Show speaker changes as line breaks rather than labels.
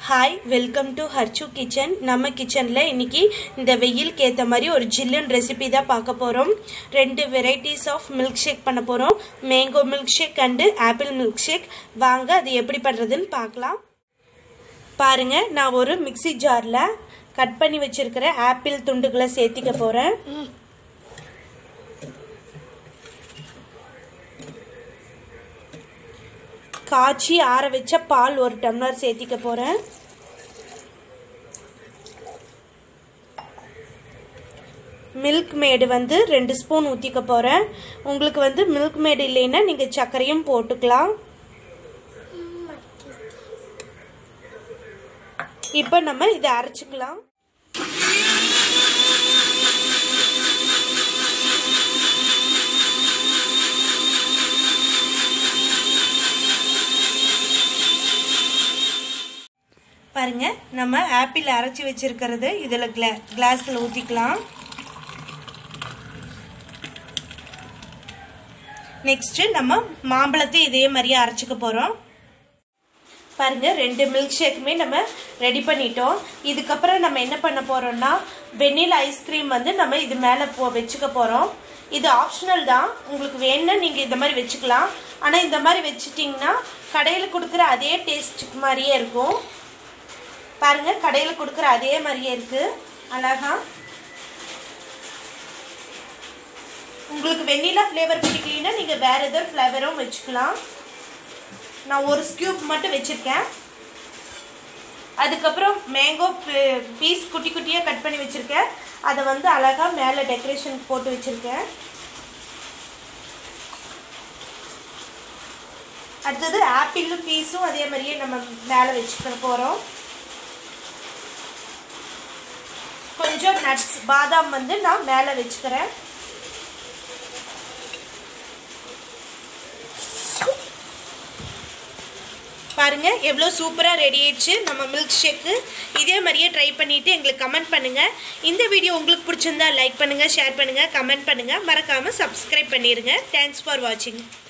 hi welcome to Harchu kitchen நம்ம கிச்சனில் இன்னைக்கு இந்த வெயிலுக்கு ஏற்ற மாதிரி ஒரு ஜில்லுன்னு ரெசிபி தான் பார்க்க போகிறோம் ரெண்டு வெரைட்டிஸ் ஆஃப் மில்க் ஷேக் பண்ண போகிறோம் mango milk shake and apple milk shake வாங்க அது எப்படி பண்ணுறதுன்னு பார்க்கலாம் பாருங்கள் நான் ஒரு மிக்ஸி ஜாரில் கட் பண்ணி வச்சிருக்கிற ஆப்பிள் துண்டுகளை சேர்த்திக்க போகிறேன் காய்ச்சி ஆற வச்ச பால் ஒரு டம்ளர் சேர்த்திக்க போகிறேன் மில்க் மேடு வந்து ரெண்டு ஸ்பூன் ஊற்றிக்க போகிறேன் உங்களுக்கு வந்து மில்க் மேடு இல்லைன்னா நீங்கள் சர்க்கரையும் போட்டுக்கலாம் இப்போ நம்ம இதை அரைச்சிக்கலாம் பாருங்க நம்ம ஆப்பிள் அரைச்சி வச்சிருக்கிறது இதில் கிளா கிளாஸில் ஊற்றிக்கலாம் நெக்ஸ்ட்டு நம்ம மாம்பழத்தை இதே மாதிரியே அரைச்சிக்க போகிறோம் பாருங்க ரெண்டு மில்க் ஷேக்குமே நம்ம ரெடி பண்ணிட்டோம் இதுக்கப்புறம் நம்ம என்ன பண்ண போகிறோம்னா வெண்ணிலா ஐஸ்கிரீம் வந்து நம்ம இது மேலே போ வச்சுக்க போகிறோம் இது ஆப்ஷனல் தான் உங்களுக்கு வேணும்னா நீங்கள் இந்த மாதிரி வச்சுக்கலாம் ஆனால் இந்த மாதிரி வச்சுட்டிங்கன்னா கடையில் கொடுக்குற அதே டேஸ்ட் மாதிரியே இருக்கும் பாருங்க கடையில் கொடுக்குற அதே மாதிரியே இருக்கு அழகா உங்களுக்கு வெண்ணிலா ஃப்ளேவர் பிடிக்கலன்னா நீங்கள் வேற ஏதோ ஃப்ளேவரும் வச்சுக்கலாம் நான் ஒரு ஸ்கியூப் மட்டும் வச்சுருக்கேன் அதுக்கப்புறம் மேங்கோ பீஸ் குட்டி குட்டியாக கட் பண்ணி வச்சுருக்கேன் அதை வந்து அழகாக மேலே டெக்கரேஷன் போட்டு வச்சுருக்கேன் அடுத்தது ஆப்பிள் பீஸும் அதே மாதிரியே நம்ம மேலே வச்சுக்க போகிறோம் கொஞ்சம் நட்ஸ் பாதாம் வந்து நான் மேலே வச்சுக்கிறேன் பாருங்க எவ்வளோ சூப்பராக ரெடி ஆயிடுச்சு நம்ம மில்க் ஷேக்கு இதே மாதிரியே ட்ரை பண்ணிவிட்டு எங்களுக்கு கமெண்ட் பண்ணுங்கள் இந்த வீடியோ உங்களுக்கு பிடிச்சிருந்தா லைக் பண்ணுங்கள் ஷேர் பண்ணுங்கள் கமெண்ட் பண்ணுங்கள் மறக்காமல் சப்ஸ்கிரைப் பண்ணிடுங்க தேங்க்ஸ் ஃபார் வாட்சிங்